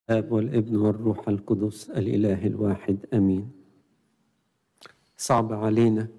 الاب والابن والروح القدس الاله الواحد امين صعب علينا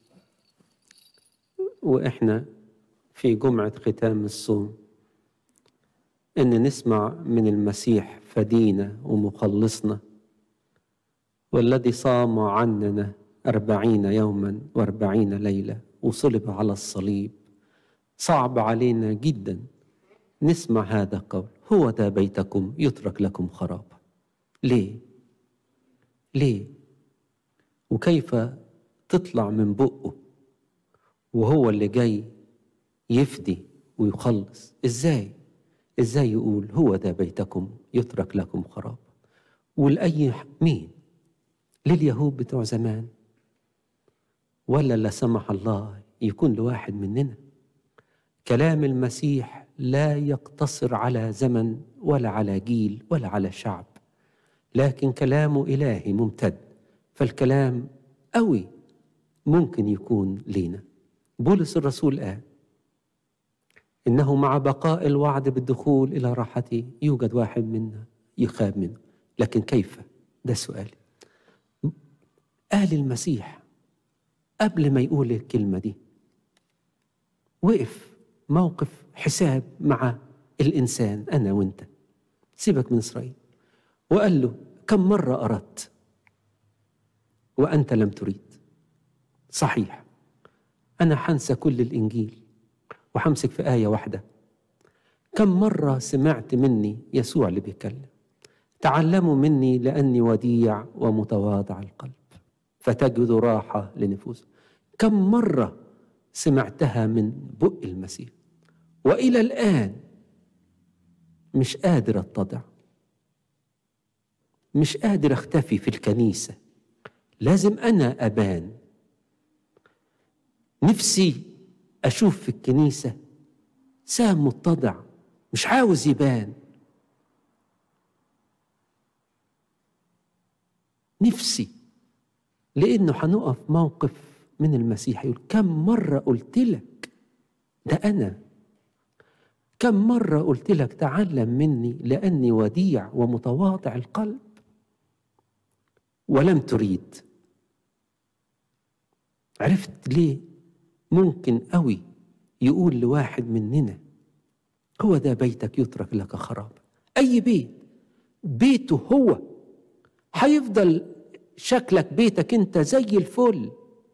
واحنا في جمعه ختام الصوم ان نسمع من المسيح فدينا ومخلصنا والذي صام عننا أربعين يوما وأربعين ليلة وصلب على الصليب صعب علينا جدا نسمع هذا القول هو ده بيتكم يترك لكم خرابا ليه ليه وكيف تطلع من بقه وهو اللي جاي يفدي ويخلص ازاي ازاي يقول هو ده بيتكم يترك لكم خرابا ولأي مين لليهود بتوع زمان ولا لا سمح الله يكون لواحد مننا كلام المسيح لا يقتصر على زمن ولا على جيل ولا على شعب لكن كلامه إلهي ممتد فالكلام قوي ممكن يكون لينا بولس الرسول قال إنه مع بقاء الوعد بالدخول إلى راحته يوجد واحد منا يخاف منه لكن كيف؟ ده سؤالي قال المسيح قبل ما يقول الكلمة دي وقف موقف حساب مع الإنسان أنا وأنت سيبك من إسرائيل وقال له كم مرة أردت وأنت لم تريد صحيح أنا حنسى كل الإنجيل وحمسك في آية واحدة كم مرة سمعت مني يسوع اللي بيتكلم تعلموا مني لأني وديع ومتواضع القلب فتجدوا راحة لنفوسهم كم مرة سمعتها من بق المسيح وإلى الآن مش قادر أتضع مش قادر أختفي في الكنيسة لازم أنا أبان نفسي أشوف في الكنيسة سام متضع مش عاوز يبان نفسي لأنه هنقف موقف من المسيح يقول كم مرة قلت لك ده أنا كم مرة قلت لك تعلم مني لأني وديع ومتواضع القلب ولم تريد عرفت ليه ممكن قوي يقول لواحد مننا هو ده بيتك يترك لك خراب أي بيت بيته هو هيفضل شكلك بيتك انت زي الفل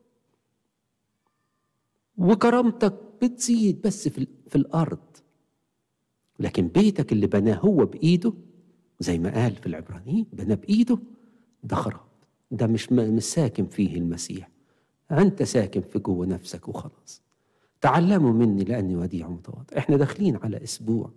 وكرامتك بتزيد بس في, في الارض لكن بيتك اللي بناه هو بايده زي ما قال في العبرانيين بناه بايده ده خراب ده مش مش ساكن فيه المسيح انت ساكن في جوه نفسك وخلاص تعلموا مني لاني وديع متواضع احنا داخلين على اسبوع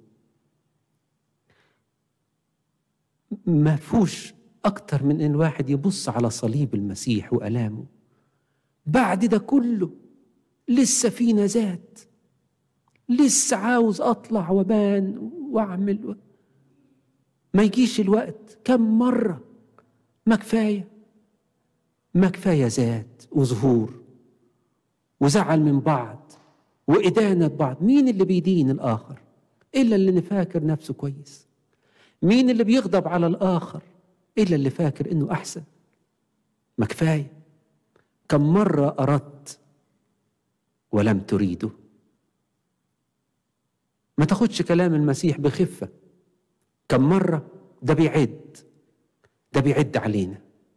ما فيهوش أكتر من إن الواحد يبص على صليب المسيح وألامه بعد ده كله لسه في نزات لسه عاوز أطلع وبان وأعمل و... ما يجيش الوقت كم مرة ما كفاية ما كفاية ذات وظهور وزعل من بعض وإدانة بعض مين اللي بيدين الآخر إلا اللي فاكر نفسه كويس مين اللي بيغضب على الآخر إلا اللي فاكر إنه أحسن ما كفاية كم مرة أردت ولم تريده ما تاخدش كلام المسيح بخفة كم مرة ده بيعد ده بيعد علينا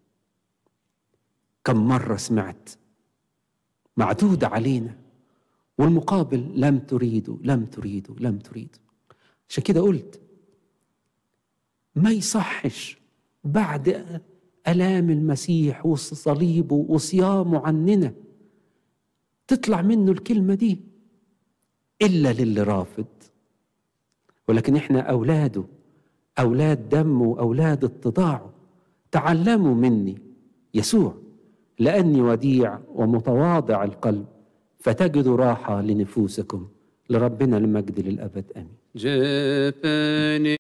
كم مرة سمعت معدودة علينا والمقابل لم تريدوا لم تريدوا لم تريدوا عشان كده قلت ما يصحش بعد الام المسيح وصليبه وصيامه عننا تطلع منه الكلمه دي الا للي رافض ولكن احنا اولاده اولاد دمه واولاد اتضاعه تعلموا مني يسوع لاني وديع ومتواضع القلب فتجدوا راحه لنفوسكم لربنا المجد للابد امين جفاني